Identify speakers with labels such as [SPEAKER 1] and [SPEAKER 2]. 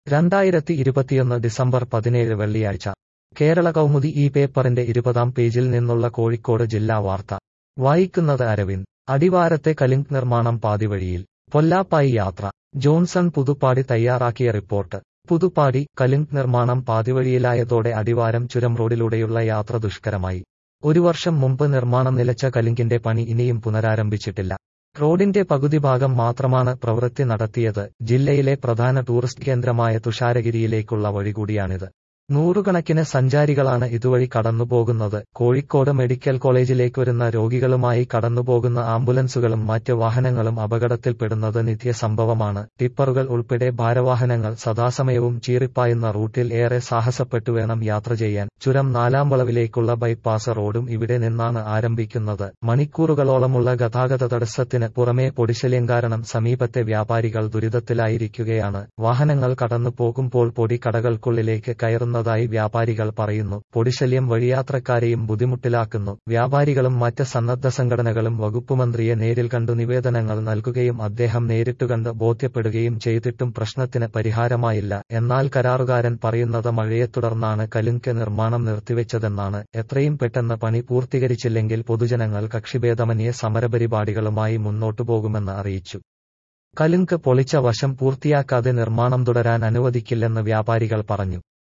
[SPEAKER 1] രണ്ടായിരത്തി ഇരുപത്തിയൊന്ന് ഡിസംബർ പതിനേഴ് വെള്ളിയാഴ്ച കേരള കൗമുദി ഈ പേപ്പറിന്റെ ഇരുപതാം പേജിൽ നിന്നുള്ള കോഴിക്കോട് ജില്ലാ വാർത്ത വായിക്കുന്നത് അരവിന്ദ് അടിവാരത്തെ കലിങ്ക് നിർമ്മാണം പാതിവഴിയിൽ പൊല്ലാപ്പായി യാത്ര ജോൺസൺ പുതുപ്പാടി തയ്യാറാക്കിയ റിപ്പോർട്ട് പുതുപ്പാടി കലിങ്ക് നിർമ്മാണം പാതിവഴിയിലായതോടെ അടിവാരം ചുരം റോഡിലൂടെയുള്ള യാത്ര ദുഷ്കരമായി ഒരു വർഷം മുമ്പ് നിർമ്മാണം നിലച്ച കലിങ്കിന്റെ പണി ഇനിയും പുനരാരംഭിച്ചിട്ടില്ല റോഡിന്റെ പകുതി ഭാഗം മാത്രമാണ് പ്രവൃത്തി നടത്തിയത് ജില്ലയിലെ പ്രധാന ടൂറിസ്റ്റ് കേന്ദ്രമായ തുഷാരഗിരിയിലേക്കുള്ള വഴി കൂടിയാണിത് നൂറുകണക്കിന് സഞ്ചാരികളാണ് ഇതുവഴി കടന്നുപോകുന്നത് കോഴിക്കോട് മെഡിക്കൽ കോളേജിലേക്ക് വരുന്ന രോഗികളുമായി കടന്നുപോകുന്ന ആംബുലൻസുകളും മറ്റ് വാഹനങ്ങളും അപകടത്തിൽപ്പെടുന്നത് നിത്യസംഭവമാണ് ടിപ്പറുകൾ ഉൾപ്പെടെ ഭാരവാഹനങ്ങൾ സദാസമയവും ചീറിപ്പായുന്ന റൂട്ടിൽ ഏറെ സാഹസപ്പെട്ടു വേണം യാത്ര ചെയ്യാൻ ചുരം നാലാം വളവിലേക്കുള്ള ബൈപ്പാസ് റോഡും ഇവിടെ നിന്നാണ് ആരംഭിക്കുന്നത് മണിക്കൂറുകളോളമുള്ള ഗതാഗത തടസ്സത്തിന് പുറമേ പൊടിശല്യം കാരണം സമീപത്തെ വ്യാപാരികൾ ദുരിതത്തിലായിരിക്കുകയാണ് വാഹനങ്ങൾ കടന്നു പോകുമ്പോൾ പൊടി കടകൾക്കുള്ളിലേക്ക് കയറുന്ന ായി വ്യാപാരികൾ പറയുന്നു പൊടിശല്യം വഴിയാത്രക്കാരെയും ബുദ്ധിമുട്ടിലാക്കുന്നു വ്യാപാരികളും മറ്റ് സന്നദ്ധ സംഘടനകളും വകുപ്പുമന്ത്രിയെ നേരിൽ കണ്ടു നിവേദനങ്ങൾ നൽകുകയും അദ്ദേഹം നേരിട്ടു കണ്ട് ബോധ്യപ്പെടുകയും ചെയ്തിട്ടും പ്രശ്നത്തിന് പരിഹാരമായില്ല എന്നാൽ കരാറുകാരൻ പറയുന്നത് മഴയെ തുടർന്നാണ് കലുങ്ക് നിർമ്മാണം നിർത്തിവെച്ചതെന്നാണ് എത്രയും പെട്ടെന്ന് പണി പൂർത്തീകരിച്ചില്ലെങ്കിൽ പൊതുജനങ്ങൾ കക്ഷിഭേദമന്യേ സമരപരിപാടികളുമായി മുന്നോട്ടു പോകുമെന്ന് അറിയിച്ചു കലുങ്ക് പൊളിച്ച വശം പൂർത്തിയാക്കാതെ നിർമ്മാണം തുടരാൻ അനുവദിക്കില്ലെന്ന് വ്യാപാരികൾ പറഞ്ഞു